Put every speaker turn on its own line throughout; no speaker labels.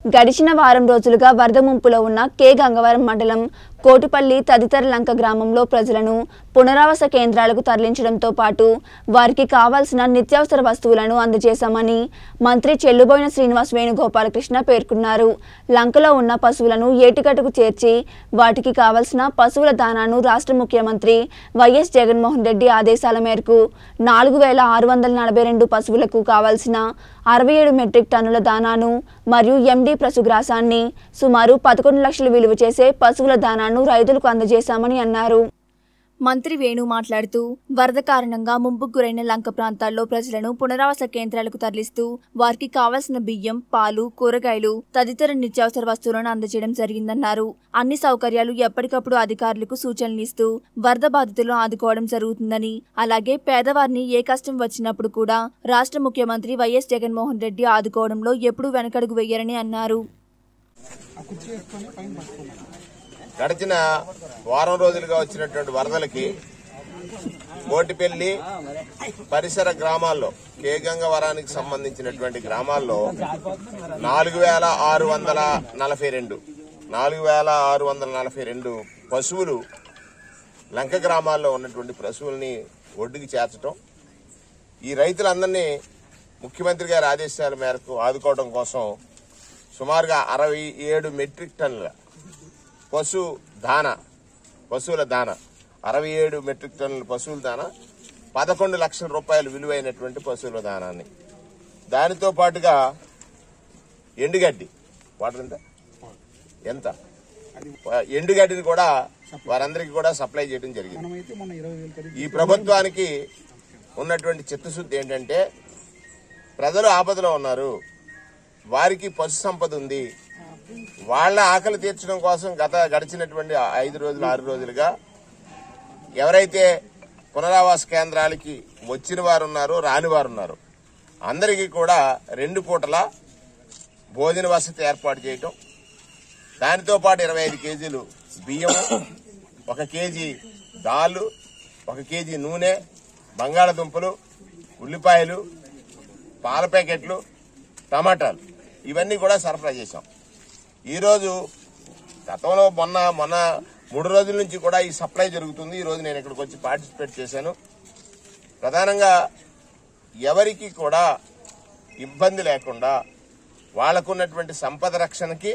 గడిచిన వారం రోజులుగా వరద ముంపులో ఉన్న కే గంగవరం మండలం కోటిపల్లి తదితర లంక గ్రామంలో ప్రజలను పునరావాస కేంద్రాలకు తరలించడంతో పాటు వారికి కావాల్సిన నిత్యావసర వస్తువులను అందజేశామని మంత్రి చెల్లుబోయిన శ్రీనివాస్ వేణుగోపాలకృష్ణ పేర్కొన్నారు లంకలో ఉన్న పశువులను ఏటిగట్టుకు చేర్చి వాటికి కావలసిన పశువుల దానాను రాష్ట్ర ముఖ్యమంత్రి వైఎస్ జగన్మోహన్ రెడ్డి ఆదేశాల మేరకు నాలుగు వేల ఆరు వందల నలభై రెండు పశువులకు కావాల్సిన అరవై ఏడు మెట్రిక్ టన్నుల దానాను మరియు ఎండి పశుగ్రాసాన్ని సుమారు పదకొండు లక్షలు విలువ చేసే పశువుల దానాను రైతులకు అందజేశామని అన్నారు మంత్రి వేణు మాట్లాడుతూ వరద కారణంగా ముంపుకు గురైన లంక ప్రాంతాల్లో ప్రజలను పునరావాస కేంద్రాలకు తరలిస్తూ వారికి కావలసిన బియ్యం పాలు కూరగాయలు తదితర నిత్యావసర వస్తువులను అందజేయడం జరిగిందన్నారు అన్ని సౌకర్యాలు ఎప్పటికప్పుడు అధికారులకు సూచనలు ఇస్తూ వరద బాధితులను ఆదుకోవడం జరుగుతుందని అలాగే పేదవారిని ఏ కష్టం వచ్చినప్పుడు కూడా రాష్ట్ర ముఖ్యమంత్రి వైఎస్ జగన్మోహన్ రెడ్డి ఆదుకోవడంలో ఎప్పుడూ వెనకడుగు వేయరని అన్నారు
గడిచిన వారం రోజులుగా వచ్చినటువంటి వరదలకి కోటిపల్లి పరిసర గ్రామాల్లో కే గంగవరానికి సంబంధించినటువంటి గ్రామాల్లో నాలుగు వేల ఆరు వందల నలభై రెండు నాలుగు వేల ఆరు వందల నలభై రెండు పశువులు లంక గ్రామాల్లో ఉన్నటువంటి పశువుల్ని ఒడ్డుకి చేర్చడం ఈ రైతులందరినీ ముఖ్యమంత్రి గారి ఆదేశాల మేరకు ఆదుకోవడం కోసం సుమారుగా అరవై ఏడు మెట్రిక్ టన్నుల పశు దాన పశువుల దాన అరవై ఏడు మెట్రిక్ టన్నుల పశువుల దాన పదకొండు లక్షల రూపాయలు విలువైనటువంటి పశువుల దానాన్ని దానితో పాటుగా ఎండుగడ్డి వాటర్ ఎంత ఎంత ఎండుగడ్డిని కూడా వారందరికీ కూడా సప్లై చేయడం జరిగింది
మనమైతే మొన్న ఇరవై వేలు ఖరీదు
ఈ ప్రభుత్వానికి ఉన్నటువంటి చిత్తశుద్ధి ఏంటంటే ప్రజలు ఆపదలో ఉన్నారు వారికి పశు సంపద ఉంది వాళ్ళ ఆకలి తీర్చడం కోసం గత గడిచినటువంటి ఐదు రోజులు ఆరు రోజులుగా ఎవరైతే పునరావాస కేంద్రాలకి వచ్చిన వారు ఉన్నారో రాని వారు ఉన్నారు అందరికీ కూడా రెండు పూటల భోజన వసతి ఏర్పాటు చేయటం దానితో పాటు ఇరవై ఐదు కేజీలు బియ్యం ఒక కేజీ దాలు ఒక కేజీ నూనె బంగాళదుంపలు ఉల్లిపాయలు పాల ప్యాకెట్లు టమాటాలు ఇవన్నీ కూడా సరఫరా చేశాం ఈరోజు గతంలో మొన్న మొన్న మూడు రోజుల నుంచి కూడా ఈ సప్లై జరుగుతుంది ఈ రోజు నేను ఇక్కడికి వచ్చి పార్టిసిపేట్ చేశాను ప్రధానంగా ఎవరికి కూడా ఇబ్బంది లేకుండా వాళ్ళకున్నటువంటి సంపద రక్షణకి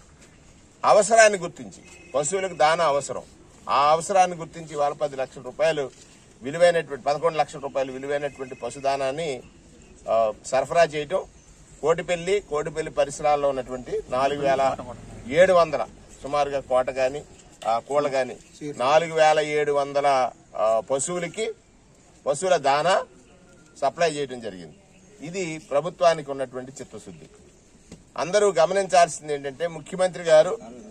అవసరాన్ని గుర్తించి పశువులకు దాన అవసరం ఆ అవసరాన్ని గుర్తించి వాళ్ళ పది లక్షల రూపాయలు విలువైనటువంటి పదకొండు లక్షల రూపాయలు విలువైనటువంటి పశుదానాన్ని ఆ, సరఫరా చేయటం కోటిపల్లి కోటిపల్లి పరిసరాల్లో ఉన్నటువంటి నాలుగు వేల ఏడు వందల సుమారుగా కోట గాని ఆ, కోళ్ళ గాని నాలుగు వేల ఏడు వందల ఆ, పశువులకి పశువుల దానా సప్లై చేయడం జరిగింది ఇది ప్రభుత్వానికి ఉన్నటువంటి చిత్తశుద్ధి అందరూ గమనించాల్సింది ఏంటంటే ముఖ్యమంత్రి గారు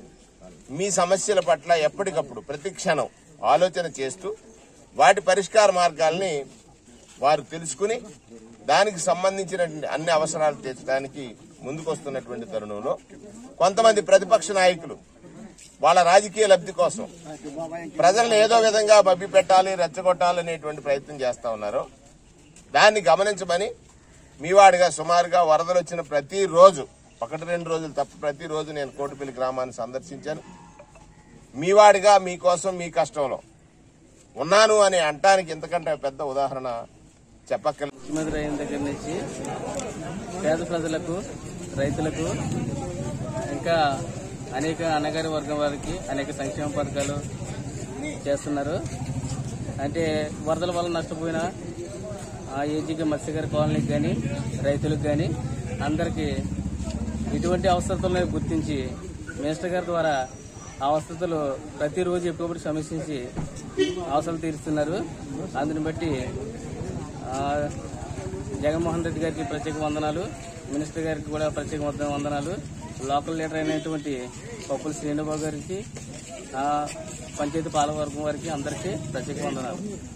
మీ సమస్యల పట్ల ఎప్పటికప్పుడు ప్రతి క్షణం ఆలోచన చేస్తూ వాటి పరిష్కార మార్గాల్ని వారు తెలుసుకుని దానికి సంబంధించిన అన్ని అవసరాలు తీర్చడానికి ముందుకొస్తున్నటువంటి తరుణంలో కొంతమంది ప్రతిపక్ష నాయకులు వాళ్ళ రాజకీయ లబ్ధి కోసం ప్రజలను ఏదో విధంగా మభ్య పెట్టాలి రెచ్చగొట్టాలి అనేటువంటి ప్రయత్నం చేస్తా ఉన్నారు దాన్ని గమనించమని మీవాడిగా సుమారుగా వరదలు వచ్చిన ప్రతి రోజు ఒకటి రెండు రోజులు తప్ప ప్రతి రోజు నేను కోటిపల్లి గ్రామాన్ని సందర్శించాను మీవాడిగా మీకోసం మీ కష్టంలో ఉన్నాను అని అంటానికి ఇంతకంటే పెద్ద ఉదాహరణ చెప్పక్కర్లేదు
ముఖ్యమంత్రి అయిన దగ్గర నుంచి పేద ప్రజలకు రైతులకు ఇంకా అనేక అన్నగారి వర్గం వారికి అనేక సంక్షేమ పథకాలు చేస్తున్నారు అంటే వరదల వల్ల నష్టపోయిన ఆ ఏజీకి మత్స్యగారి కాలనీకి కానీ రైతులకు కానీ అందరికీ ఇటువంటి అవసరతలను గుర్తించి మినిస్టర్ గారి ద్వారా ఆ అవసరతలు ప్రతిరోజు ఎప్పటికప్పుడు సమీక్షించి అవసరాలు తీరుస్తున్నారు అందుని బట్టి ఆ, జగన్మోహన్ రెడ్డి గారికి ప్రత్యేక వందనాలు మినిస్టర్ గారికి కూడా ప్రత్యేక వంద- వందనాలు లోకల్ లీడర్ అయినటువంటి పప్పుల శ్రీనుబాబు గారికి ఆ, పంచాయతీ పాలకవర్గం వారికి అందరికీ ప్రత్యేక వందనాలు